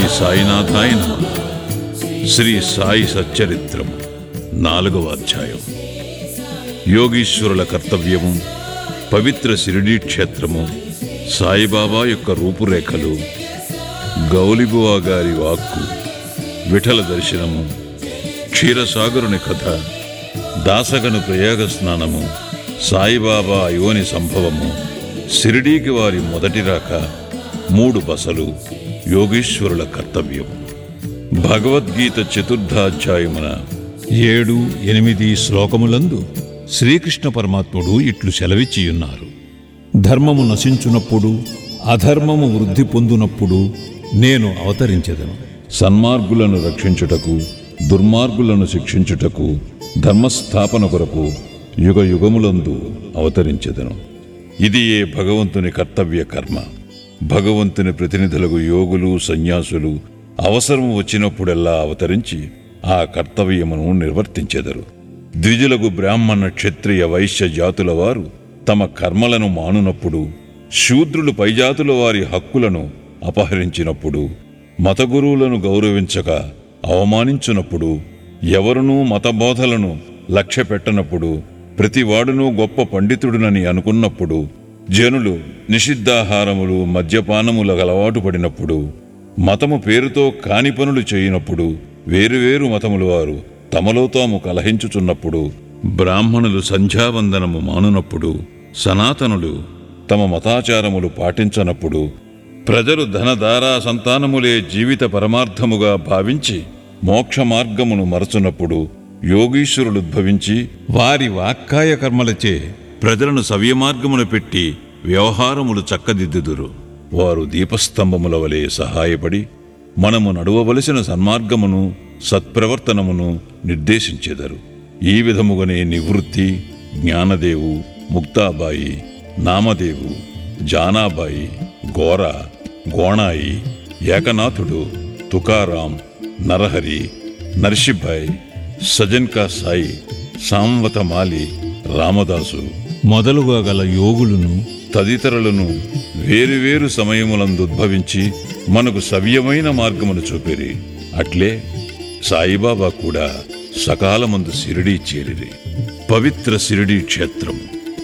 సాయినాథాయ నమః శ్రీ సాయి సచ్చరిత్రం నాలుగవ అధ్యాయం యోగీశ్వరుల కర్తవ్యము పవిత్ర శిరిడీ క్షేత్రము సాయిబాబా యొక్క రూపురేఖలు గౌలిబువా గారి వాక్కు విఠల దర్శనము క్షీరసాగరుని కథ దాసగను ప్రయాగ స్నానము సాయిబాబా యోని సంభవము షిరిడీకి వారి మొదటి రాక మూడు బసలు యోగీశ్వరుల కర్తవ్యం భగవద్గీత చతుర్థాధ్యాయమున ఏడు ఎనిమిది శ్లోకములందు శ్రీకృష్ణ పరమాత్ముడు ఇట్లు సెలవిచ్చియున్నారు ధర్మము నశించునప్పుడు అధర్మము వృద్ధి పొందునప్పుడు నేను అవతరించెదను సన్మార్గులను రక్షించుటకు దుర్మార్గులను శిక్షించుటకు ధర్మస్థాపన కొరకు యుగ యుగములందు అవతరించెదను ఇది ఏ భగవంతుని కర్తవ్య కర్మ భగవంతుని ప్రతినిధులకు యోగులు సన్యాసులు అవసరం వచ్చినప్పుడెల్లా అవతరించి ఆ కర్తవ్యమును నిర్వర్తించెదరు ద్విజులకు బ్రాహ్మణ క్షత్రియ వైశ్య జాతుల వారు తమ కర్మలను మానునప్పుడు శూద్రులు పైజాతుల వారి హక్కులను అపహరించినప్పుడు మతగురువులను గౌరవించక అవమానించునప్పుడు ఎవరునూ మతబోధలను లక్ష్య పెట్టనప్పుడు ప్రతివాడునూ గొప్ప పండితుడునని అనుకున్నప్పుడు జనులు నిషిద్ధాహారములు మద్యపానముల అలవాటు పడినప్పుడు మతము పేరుతో కాని పనులు చేయనప్పుడు వేరువేరు మతముల వారు తమలో తాము కలహించుచున్నప్పుడు బ్రాహ్మణులు సంధ్యావందనము మానునప్పుడు సనాతనులు తమ మతాచారములు పాటించనప్పుడు ప్రజలు ధనధారా సంతానములే జీవిత పరమార్థముగా భావించి మోక్ష మార్గమును మరచునప్పుడు యోగీశ్వరులు ఉద్భవించి వారి వాక్కాయ కర్మలచే ప్రజలను సవ్యమార్గమున పెట్టి వ్యవహారములు చక్కదిద్దుదురు వారు దీపస్తంభముల వలె సహాయపడి మనము నడువవలసిన సన్మార్గమును సత్ప్రవర్తనమును నిర్దేశించెదరు ఈ విధముగానే నివృత్తి జ్ఞానదేవు ముక్తాబాయి నామదేవు జానాబాయి గోర గోణాయి ఏకనాథుడు తుకారాం నరహరి నర్షిభాయ్ సజన్కా సాయి సాంవతమాలి రామదాసు మొదలుగా గల యోగులను తదితరులను వేరువేరు సమయములందు ఉద్భవించి మనకు సవ్యమైన మార్గమును చూపిరి అట్లే సాయిబాబా కూడా సకాలమందు సిరిడీ చేరిరి పవిత్ర సిరిడీ క్షేత్రం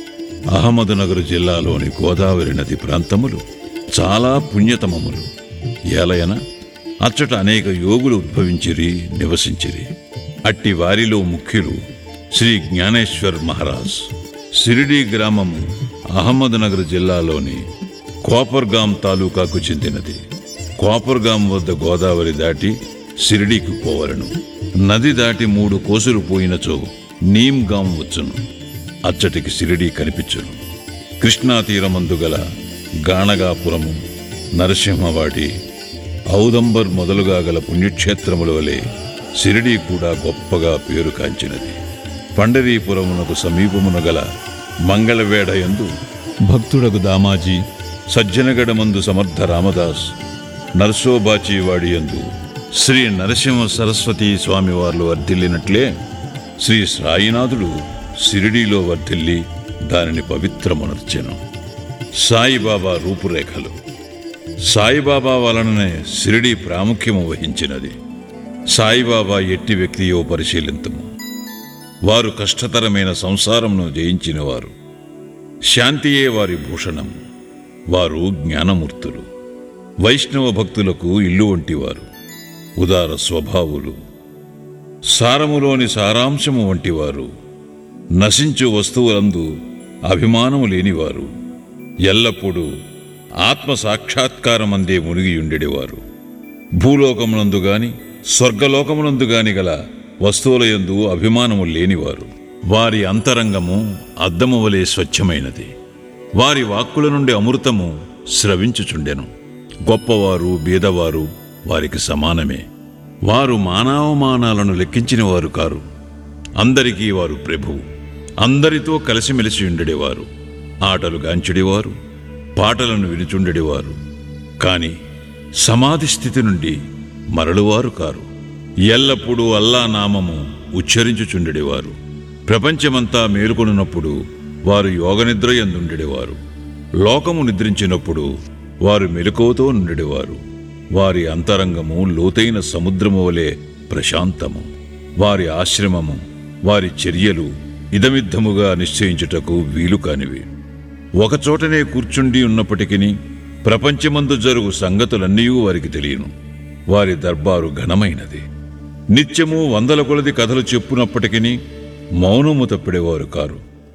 అహ్మదునగర్ జిల్లాలోని గోదావరి నది ప్రాంతములు చాలా పుణ్యతమములు ఏలయన అచ్చట అనేక యోగులు ఉద్భవించిరి నివసించిరి అట్టి వారిలో ముఖ్యులు శ్రీ జ్ఞానేశ్వర్ మహారాజ్ సిరిడి గ్రామము అహ్మద్నగర్ జిల్లాలోని కోపర్గాం తాలూకాకు చెందినది కోపర్గాం వద్ద గోదావరి దాటి సిరిడీకి పోవలను నది దాటి మూడు కోసులు పోయినచో నీమ్గాం వచ్చును అచ్చటికి సిరిడి కనిపించును కృష్ణా తీరమందు గల గాణగాపురము నరసింహవాడి ఔదంబర్ మొదలుగా గల పుణ్యక్షేత్రముల వలె సిరిడి కూడా గొప్పగా పేరు కాంచినది పండరీపురమునకు సమీపమున గల మంగళవేడయందు భక్తుడకు దామాజీ సజ్జనగడమందు సమర్థ రామదాస్ నర్సోబాచీవాడి యందు శ్రీ నరసింహ సరస్వతి స్వామివార్లు వర్ధిల్లినట్లే శ్రీ సాయినాథుడు సిరిడీలో వర్ధిల్లి దానిని పవిత్రమునర్చెను సాయిబాబా రూపురేఖలు సాయిబాబా వలననే సిరిడి ప్రాముఖ్యము వహించినది సాయిబాబా ఎట్టి వ్యక్తియో పరిశీలింతము వారు కష్టతరమైన సంసారమును జయించినవారు శాంతియే వారి భూషణం వారు జ్ఞానమూర్తులు వైష్ణవ భక్తులకు ఇల్లు వంటివారు ఉదార స్వభావులు సారములోని సారాంశము వంటివారు నశించు వస్తువులందు అభిమానము లేనివారు ఎల్లప్పుడూ ఆత్మ సాక్షాత్కారమందే మునిగియుండెడివారు భూలోకమునందు గాని స్వర్గలోకమునందు గాని గల వస్తువుల యందు అభిమానము లేనివారు వారి అంతరంగము అద్దము వలె స్వచ్ఛమైనది వారి వాక్కుల నుండి అమృతము స్రవించుచుండెను గొప్పవారు బీదవారు వారికి సమానమే వారు మానవమానాలను లెక్కించిన వారు కారు అందరికీ వారు ప్రభువు అందరితో కలిసిమెలిసి ఉండేవారు ఆటలు గాంచుడేవారు పాటలను వినుచుండెడివారు కాని సమాధి స్థితి నుండి మరలువారు కారు ఎల్లప్పుడూ అల్లా నామము ఉచ్చరించుచుండెడివారు ప్రపంచమంతా మేలుకొనున్నప్పుడు వారు యోగనిద్ర ఎందుండెడివారు లోకము నిద్రించినప్పుడు వారు మెలకువతో నుండెడివారు వారి అంతరంగము లోతైన సముద్రము వలె ప్రశాంతము వారి ఆశ్రమము వారి చర్యలు ఇదమిద్దముగా నిశ్చయించుటకు వీలు కానివి ఒకచోటనే కూర్చుండి ఉన్నప్పటికీ ప్రపంచమందు జరుగు సంగతులన్నీ వారికి తెలియను వారి దర్బారు ఘనమైనది నిత్యము వందల కొలది కథలు చెప్పునప్పటికీ మౌనము తప్పిడేవారు కారు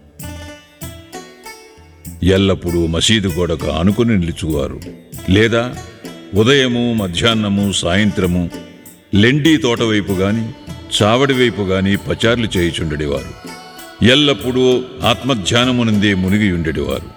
ఎల్లప్పుడూ మసీదు గోడకు ఆనుకుని నిలుచువారు లేదా ఉదయము మధ్యాహ్నము సాయంత్రము లెండి తోట వైపు గాని చావడి వైపు గాని పచార్లు చేయుచుండెడివారు ఎల్లప్పుడూ ఆత్మధ్యానమునందే మునిగి ఉండేవారు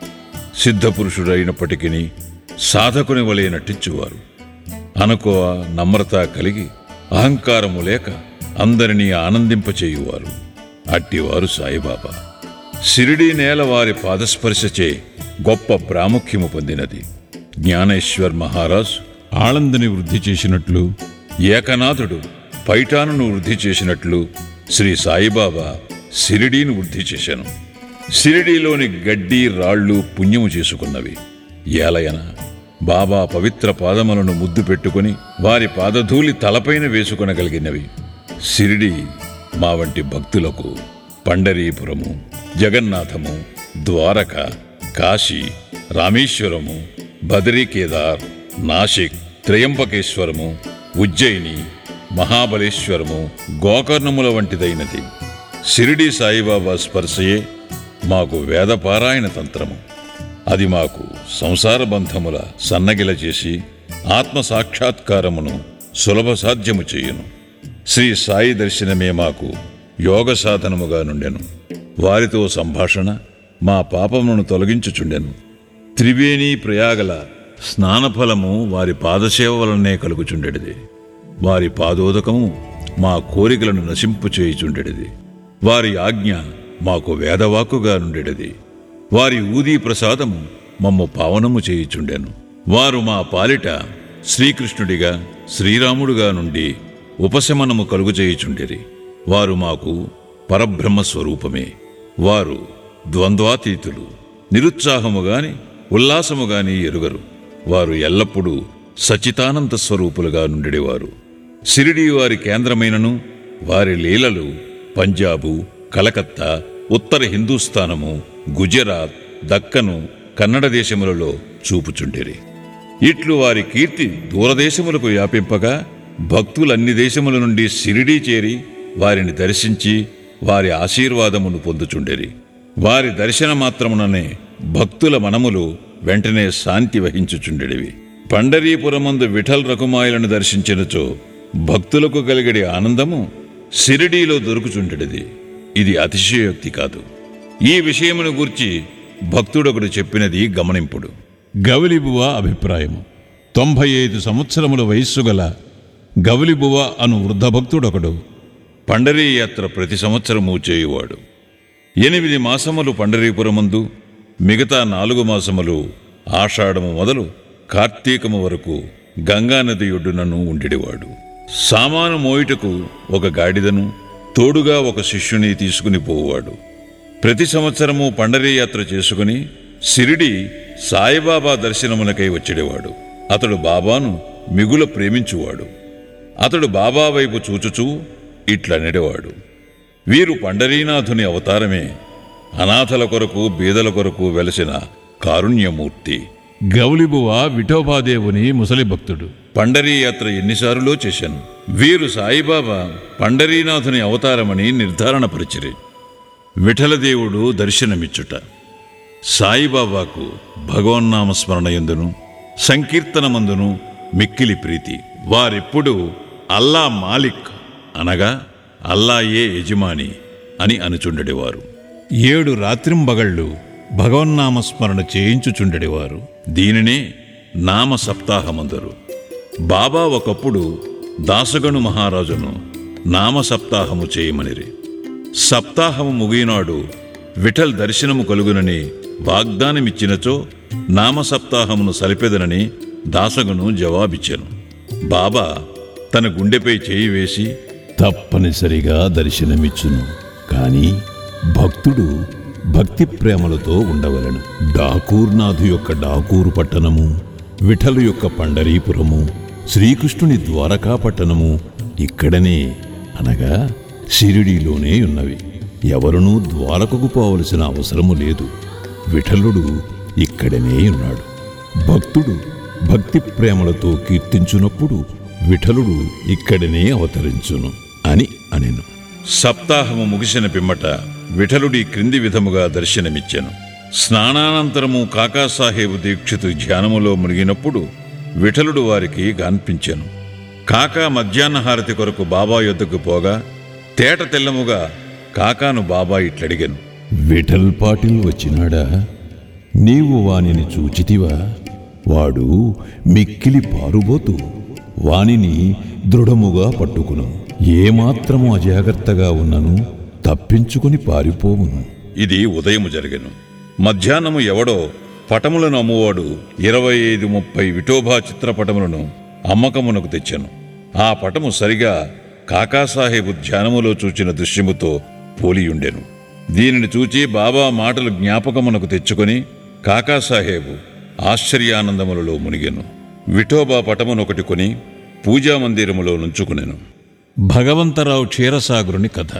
సిద్ధపురుషుడైనప్పటికీ సాధకుని వలె నటించువారు అనుకోవ నమ్రత కలిగి అహంకారము లేక అందరినీ ఆనందింపచేయువారు అట్టివారు సాయిబాబా సిరిడి నేల వారి పాదస్పర్శచే గొప్ప ప్రాముఖ్యము పొందినది జ్ఞానేశ్వర్ మహారాజ్ ఆళందని వృద్ధి చేసినట్లు ఏకనాథుడు పైఠానును వృద్ధి చేసినట్లు శ్రీ సాయిబాబా సిరిడీని వృద్ధి చేశాను సిరిడీలోని గడ్డి రాళ్ళు పుణ్యము చేసుకున్నవి ఏలయన బాబా పవిత్ర పాదములను ముద్దు పెట్టుకుని వారి పాదధూళి తలపైన వేసుకొనగలిగినవి సిరిడి మా వంటి భక్తులకు పండరీపురము జగన్నాథము ద్వారక కాశీ రామేశ్వరము బదరీ కేదార్ నాసిక్ త్రయంబకేశ్వరము ఉజ్జయిని మహాబలేశ్వరము గోకర్ణముల వంటిదైనది షిరిడి సాయిబాబా స్పర్శయే మాకు వేదపారాయణ తంత్రము అది మాకు సంసార బంధముల సన్నగిల చేసి ఆత్మ సాక్షాత్కారమును సులభ సాధ్యము చేయును శ్రీ సాయి దర్శనమే మాకు యోగ సాధనముగా నుండెను వారితో సంభాషణ మా పాపములను తొలగించుచుండెను త్రివేణి ప్రయాగల స్నానఫలము వారి పాదసేవ వలనే కలుగుచుండెడిది వారి పాదోదకము మా కోరికలను నశింపు చేయుచుండెడిది వారి ఆజ్ఞ మాకు వేదవాక్కుగా నుండెడిది వారి ఊదీ ప్రసాదము మమ్ము పావనము చేయుచుండెను వారు మా పాలిట శ్రీకృష్ణుడిగా శ్రీరాముడుగా నుండి ఉపశమనము కలుగు చేయుచుండిరి వారు మాకు పరబ్రహ్మ స్వరూపమే వారు ద్వంద్వాతీతులు నిరుత్సాహము గాని ఉల్లాసము గాని ఎరుగరు వారు ఎల్లప్పుడూ సచితానంద స్వరూపులుగా నుండివారు సిరిడి వారి కేంద్రమైనను వారి లీలలు పంజాబు కలకత్తా ఉత్తర హిందూస్థానము గుజరాత్ దక్కను కన్నడ దేశములలో చూపుచుండిరి ఇట్లు వారి కీర్తి దూరదేశములకు వ్యాపింపగా భక్తులన్ని దేశముల నుండి సిరిడీ చేరి వారిని దర్శించి వారి ఆశీర్వాదమును పొందుచుండిరి వారి దర్శన మాత్రముననే భక్తుల మనములు వెంటనే శాంతి వహించుచుండెడివి పండరీపురమందు విఠల్ రకుమాయులను దర్శించినచో భక్తులకు కలిగడి ఆనందము సిరిడీలో దొరుకుచుండెడిది ఇది అతిశయోక్తి కాదు ఈ విషయమును గూర్చి భక్తుడొకడు చెప్పినది గమనింపుడు గవలిబువ అభిప్రాయము తొంభై ఐదు సంవత్సరముల వయస్సు గల గవలిబువ అను వృద్ధ భక్తుడొకడు పండరీ యాత్ర ప్రతి సంవత్సరము చేయువాడు ఎనిమిది మాసములు పండరీపురమందు మిగతా నాలుగు మాసములు ఆషాఢము మొదలు కార్తీకము వరకు గంగానది ఒడ్డునను ఉండిడివాడు సామాను మోయుటకు ఒక గాడిదను తోడుగా ఒక శిష్యుని తీసుకుని పోవాడు ప్రతి సంవత్సరము పండరీ యాత్ర చేసుకుని సిరిడి సాయిబాబా దర్శనమునకై వచ్చేవాడు అతడు బాబాను మిగుల ప్రేమించువాడు అతడు బాబా వైపు చూచుచూ ఇట్లనెడవాడు వీరు పండరీనాథుని అవతారమే అనాథల కొరకు బీదల కొరకు వెలసిన కారుణ్యమూర్తి గౌలిబువ విఠోబాదేవుని ముసలి భక్తుడు పండరీ యాత్ర ఎన్నిసార్లో చేశాను వీరు సాయిబాబా పండరీనాథుని అవతారమని నిర్ధారణ పరిచిరి విఠలదేవుడు దర్శనమిచ్చుట సాయిబాబాకు భగవన్నామ స్మరణయందును సంకీర్తనమందును మిక్కిలి ప్రీతి వారెప్పుడు అల్లా మాలిక్ అనగా అల్లాయే యజమాని అని అనుచుండెడివారు ఏడు రాత్రింబగళ్ళు భగవన్నామస్మరణ చేయించుచుండెడివారు దీనినే నామ సప్తాహమందరు బాబా ఒకప్పుడు దాసగను మహారాజును నామ సప్తాహము చేయమనిరి సప్తాహము ముగినాడు విఠల్ దర్శనము కలుగునని వాగ్దానమిచ్చినచో నామ సప్తాహమును సలిపెదనని దాసగను జవాబిచ్చాను బాబా తన గుండెపై చేయి వేసి తప్పనిసరిగా దర్శనమిచ్చును కాని భక్తుడు భక్తి ప్రేమలతో ఉండవలెను డాకూర్నాథు యొక్క డాకూరు పట్టణము విఠలు యొక్క పండరీపురము శ్రీకృష్ణుని ద్వారకా పట్టణము ఇక్కడనే అనగా షిరిడీలోనే ఉన్నవి ఎవరునూ ద్వారకకు పోవలసిన అవసరము లేదు విఠలుడు ఇక్కడనే ఉన్నాడు భక్తుడు భక్తి ప్రేమలతో కీర్తించునప్పుడు విఠలుడు ఇక్కడనే అవతరించును అని అనెను సప్తాహము ముగిసిన పిమ్మట విఠలుడి క్రింది విధముగా దర్శనమిచ్చెను స్నానానంతరము కాకాసాహేబు దీక్షితు ధ్యానములో మునిగినప్పుడు విఠలుడు వారికి గాన్పించెను కాకా మధ్యాహ్న హారతి కొరకు బాబా యొద్దకు పోగా తేట తెల్లముగా కాకాను బాబా ఇట్లడిగెను విఠల్ పాటిల్ వచ్చినాడా నీవు వానిని చూచితివా వాడు మిక్కిలి పారుబోతు వానిని దృఢముగా పట్టుకును ఏమాత్రము అజాగ్రత్తగా ఉన్నను తప్పించుకుని పారిపోవును ఇది ఉదయము జరిగెను మధ్యాహ్నము ఎవడో పటములను అమ్మువాడు ఇరవై ఐదు ముప్పై విఠోబా చిత్రపటములను అమ్మకమునకు తెచ్చెను ఆ పటము సరిగా కాకాసాహేబు ధ్యానములో చూచిన దృశ్యముతో పోలియుండెను దీనిని చూచి బాబా మాటలు జ్ఞాపకమునకు తెచ్చుకొని కాకాసాహేబు ఆశ్చర్యానందములలో మునిగెను విఠోబా పటమునొకటి కొని పూజా మందిరములో నుంచుకునెను భగవంతరావు క్షీరసాగరుని కథ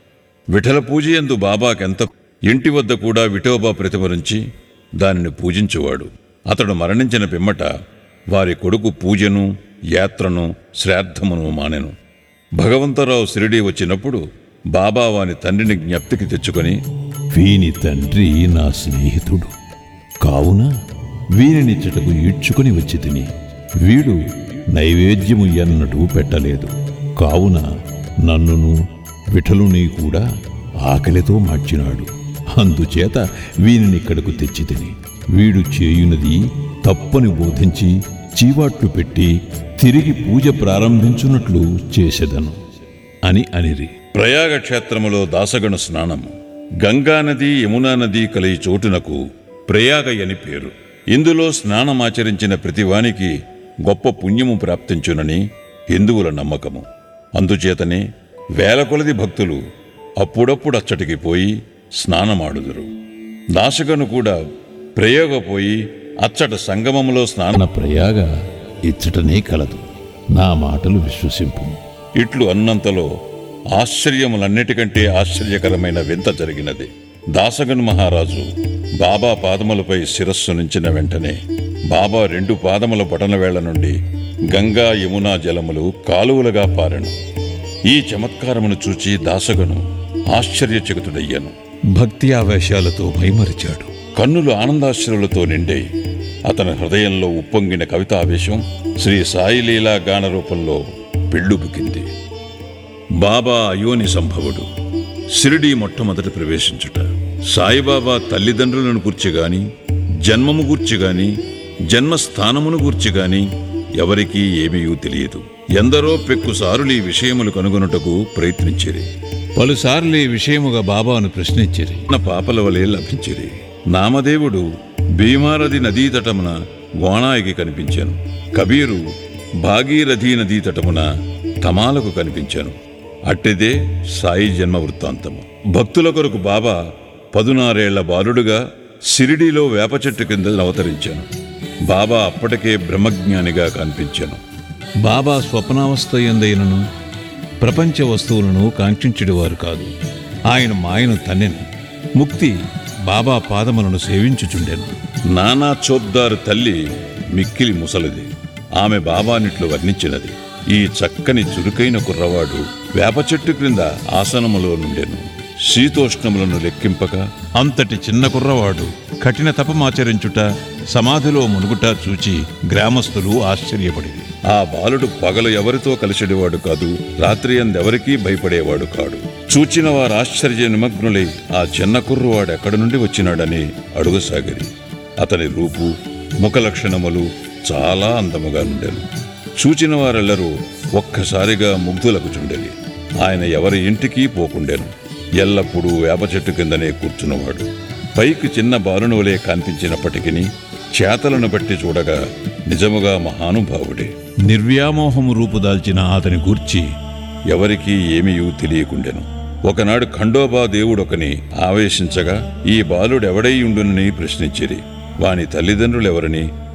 విఠల పూజయందు బాబాకెంత ఇంటి వద్ద కూడా విఠోబా ప్రతిమ నుంచి దానిని పూజించువాడు అతడు మరణించిన పిమ్మట వారి కొడుకు పూజను యాత్రను శ్రాద్ధమును మానెను భగవంతరావు షిరిడీ వచ్చినప్పుడు బాబా వాని తండ్రిని జ్ఞప్తికి తెచ్చుకొని వీని తండ్రి నా స్నేహితుడు కావున వీనినిచ్చటకు ఈడ్చుకుని వచ్చి తిని వీడు నైవేద్యము ఎన్నడూ పెట్టలేదు కావున నన్నును విఠలుని కూడా ఆకలితో మార్చినాడు అందుచేత వీనినిక్కడకు తెచ్చి తిని వీడు చేయునది తప్పని బోధించి చీవాట్లు పెట్టి తిరిగి పూజ ప్రారంభించున్నట్లు చేసెదను అని అనిరి ప్రయాగ క్షేత్రములో దాసగణ స్నానము గంగా నది యమునా నది కలిగి చోటునకు ప్రయాగ అని పేరు ఇందులో స్నానమాచరించిన ప్రతివానికి గొప్ప పుణ్యము ప్రాప్తించునని హిందువుల నమ్మకము అందుచేతనే వేల కొలది భక్తులు అప్పుడప్పుడు అచ్చటికి పోయి స్నానమాడుదురు దాసగను కూడా ప్రయోగ పోయి అచ్చట సంగమములో స్నాన మన ప్రయాగ ఇచ్చటనే కలదు నా మాటలు విశ్వసింపు ఇట్లు అన్నంతలో ఆశ్చర్యములన్నిటికంటే ఆశ్చర్యకరమైన వింత జరిగినది దాసగన్ మహారాజు బాబా పాదములపై శిరస్సు నుంచిన వెంటనే బాబా రెండు పాదముల బటనవేళ్ల నుండి గంగా యమునా జలములు కాలువలుగా పారెను ఈ చమత్కారమును చూచి దాసగను ఆశ్చర్యచకితుడయ్యాను భక్తి ఆవేశాలతో మైమరిచాడు కన్నులు ఆనందాశ్రులతో నిండే అతని హృదయంలో ఉప్పొంగిన కవితావేశం శ్రీ సాయిలీలా గాన రూపంలో పెళ్ళుబుకింది బాబా అయోని సంభవుడు షిరిడీ మొట్టమొదట ప్రవేశించుట సాయిబాబా తల్లిదండ్రులను గూర్చి గాని జన్మము గూర్చి గాని జన్మస్థానమును గూర్చి గాని ఎవరికీ ఏమీ తెలియదు ఎందరో పెక్కుసారులు ఈ విషయములు కనుగొనుటకు ప్రయత్నించిరి పలుసార్లు ఈ విషయముగా బాబాను ప్రశ్నించిరి చిన్న పాపల వలె లభించిరి నామదేవుడు భీమారథి నదీ తటమున గోణాయికి కనిపించాను కబీరు భాగీరథీ నదీ తటమున తమాలకు కనిపించాను అట్టిదే సాయి జన్మ వృత్తాంతము భక్తుల కొరకు బాబా పదునారేళ్ల బాలుడుగా సిరిడిలో వేప చెట్టు కింద అవతరించాను బాబా అప్పటికే బ్రహ్మజ్ఞానిగా కనిపించాను బాబా స్వప్నావస్థ ఎందైనను ప్రపంచ వస్తువులను కాంక్షించుడివారు కాదు ఆయన మాయను తన్నెను ముక్తి బాబా పాదములను సేవించుచుండెను నానా చోద్దారు తల్లి మిక్కిలి ముసలిది ఆమె బాబానిట్లు వర్ణించినది ఈ చక్కని చురుకైన కుర్రవాడు వేప చెట్టు క్రింద ఆసనములో నుండెను శీతోష్ణములను లెక్కింపక అంతటి చిన్న కుర్రవాడు కఠిన తపమాచరించుట సమాధిలో మునుగుట చూచి గ్రామస్తులు ఆశ్చర్యపడిరి ఆ బాలుడు పగలు ఎవరితో కలిసిడేవాడు కాదు రాత్రి అందెవరికీ భయపడేవాడు కాడు చూచిన వారు ఆశ్చర్య నిమగ్నులై ఆ చిన్న కుర్రవాడు ఎక్కడి నుండి వచ్చినాడని అడుగసాగిరి అతని రూపు ముఖ లక్షణములు చాలా అందముగా నుండెను చూచిన వారెల్లరూ ఒక్కసారిగా ముగ్ధులకు చుండెలి ఆయన ఎవరి ఇంటికి పోకుండెను ఎల్లప్పుడూ వేప చెట్టు కిందనే కూర్చున్నవాడు పైకి చిన్న బాలునవలే కనిపించినప్పటికీ చేతలను బట్టి చూడగా నిజముగా మహానుభావుడే నిర్వ్యామోహము రూపుదాల్చిన అతని గూర్చి ఎవరికీ ఏమీ తెలియకుండెను ఒకనాడు ఖండోబా దేవుడొకని ఆవేశించగా ఈ బాలుడెవడై ఉండునని ప్రశ్నించిరి వాని తల్లిదండ్రులెవరని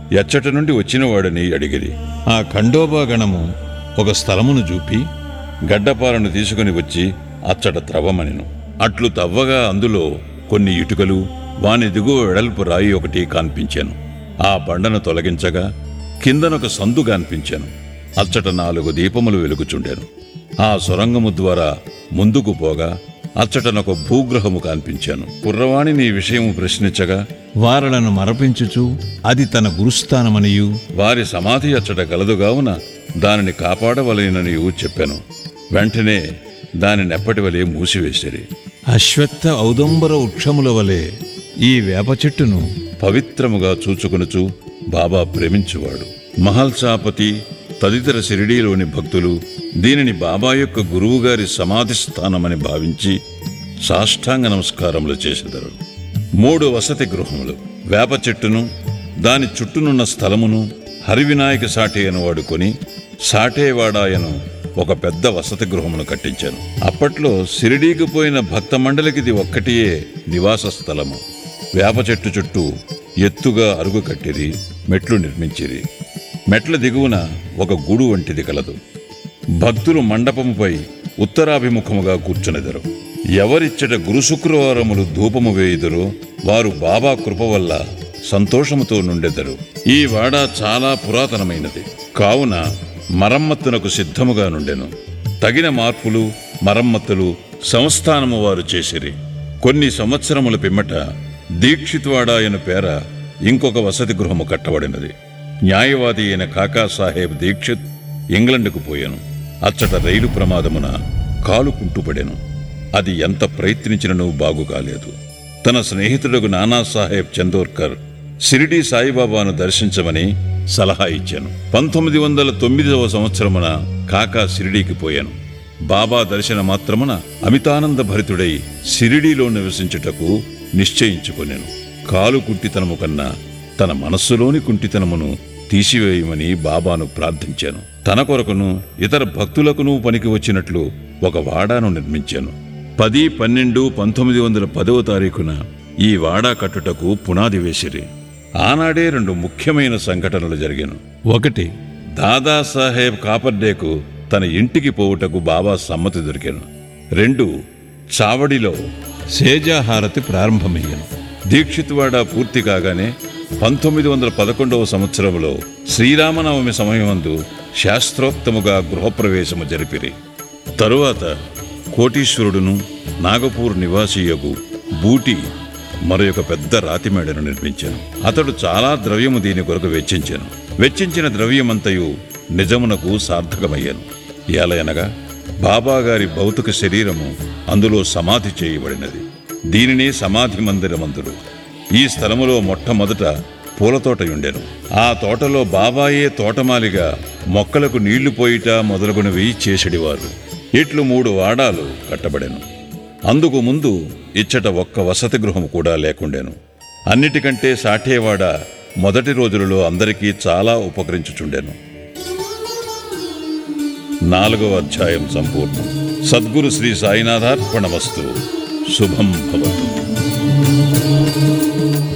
ఎచ్చట నుండి వచ్చినవాడని అడిగిరి ఆ ఖండోబా గణము ఒక స్థలమును చూపి గడ్డపాలను తీసుకుని వచ్చి అచ్చట త్రవ్వమనెను అట్లు తవ్వగా అందులో కొన్ని ఇటుకలు వాని దిగువ వెడల్పు రాయి ఒకటి కనిపించాను ఆ బండను తొలగించగా కిందనొక సందు కనిపించాను అచ్చట నాలుగు దీపములు వెలుగుచుండెను ఆ సొరంగము ద్వారా ముందుకు పోగా అచ్చటనొక భూగ్రహము కనిపించాను కుర్రవాణిని ఈ విషయము ప్రశ్నించగా వారలను మరపించుచు అది తన గురుస్థానమనియు వారి సమాధి అచ్చట గలదుగావున దానిని కాపాడవలెననియు చెప్పాను వెంటనే దానిని ఎప్పటి వలె మూసివేసిరి అశ్వత్థ ఔదంబర వృక్షముల వలె ఈ వేప చెట్టును పవిత్రముగా చూచుకొనుచు బాబా ప్రేమించువాడు మహల్సాపతి తదితర షిరిడీలోని భక్తులు దీనిని బాబా యొక్క గురువుగారి సమాధి స్థానమని భావించి సాష్టాంగ నమస్కారములు చేసెదరు మూడు వసతి గృహములు వేప చెట్టును దాని చుట్టూనున్న స్థలమును హరివినాయక సాటేయను వాడుకొని సాటేవాడాయను ఒక పెద్ద వసతి గృహమును కట్టించాను అప్పట్లో సిరిడీకి పోయిన భక్త మండలికిది ఒక్కటియే నివాస స్థలము వేప చెట్టు చుట్టూ ఎత్తుగా అరుగు కట్టిరి మెట్లు నిర్మించిరి మెట్ల దిగువన ఒక గూడు వంటిది కలదు భక్తులు మండపముపై ఉత్తరాభిముఖముగా కూర్చునెదరు ఎవరిచ్చట గురు శుక్రవారములు ధూపము వేయుదురో వారు బాబా కృప వల్ల సంతోషముతో నుండెదరు ఈ వాడ చాలా పురాతనమైనది కావున మరమ్మత్తునకు సిద్ధముగా నుండెను తగిన మార్పులు మరమ్మతులు సంస్థానము వారు చేసిరి కొన్ని సంవత్సరముల పిమ్మట దీక్షిత్వాడాయన పేర ఇంకొక వసతి గృహము కట్టబడినది న్యాయవాది అయిన కాకాసాహెబ్ దీక్షిత్ ఇంగ్లండ్కు పోయాను అచ్చట రైలు ప్రమాదమున కాలు కుంటుపడెను అది ఎంత ప్రయత్నించినను బాగు కాలేదు తన స్నేహితుడకు నానాసాహెబ్ చందోర్కర్ షిరిడీ సాయిబాబాను దర్శించమని సలహా ఇచ్చాను పంతొమ్మిది వందల తొమ్మిదవ సంవత్సరమున కాకా షిరిడీకి పోయాను బాబా దర్శన మాత్రమున అమితానంద భరితుడై షిరిడీలో నివసించుటకు నిశ్చయించుకొనెను కాలు కుంటితనము కన్నా తన మనస్సులోని కుంటితనమును తీసివేయమని బాబాను ప్రార్థించాను తన కొరకును ఇతర భక్తులకును పనికి వచ్చినట్లు ఒక వాడాను నిర్మించాను పది పన్నెండు పంతొమ్మిది వందల పదవ తారీఖున ఈ వాడా కట్టుటకు పునాది వేసిరి ఆనాడే రెండు ముఖ్యమైన సంఘటనలు జరిగాను ఒకటి దాదాసాహెబ్ కాపర్డేకు తన ఇంటికి పోవుటకు బాబా సమ్మతి దొరికాను రెండు చావడిలో సేజాహారతి ప్రారంభమయ్యను దీక్షిత్వాడ పూర్తి కాగానే పంతొమ్మిది వందల పదకొండవ సంవత్సరంలో శ్రీరామనవమి సమయమందు శాస్త్రోక్తముగా గృహప్రవేశము జరిపిరి తరువాత కోటీశ్వరుడును నాగపూర్ నివాసీయకు బూటి మరొక పెద్ద రాతిమేడను నిర్మించాను అతడు చాలా ద్రవ్యము దీని కొరకు వెచ్చించాను వెచ్చించిన ద్రవ్యమంతయు నిజమునకు సార్థకమయ్యాను ఏలయనగా బాబాగారి భౌతిక శరీరము అందులో సమాధి చేయబడినది దీనినే సమాధి మందిరమందురు ఈ స్థలములో మొట్టమొదట పూలతోట ఉండెను ఆ తోటలో బాబాయే తోటమాలిగా మొక్కలకు నీళ్లు పోయిట మొదలగునవి చేసెడివారు ఇట్లు మూడు వాడాలు కట్టబడెను అందుకు ముందు ఇచ్చట ఒక్క వసతి గృహం కూడా లేకుండెను అన్నిటికంటే సాఠేవాడ మొదటి రోజులలో అందరికీ చాలా ఉపకరించుచుండెను నాలుగవ అధ్యాయం సంపూర్ణం సద్గురు శ్రీ సాయినాథార్పణమస్తు శుభం భవతు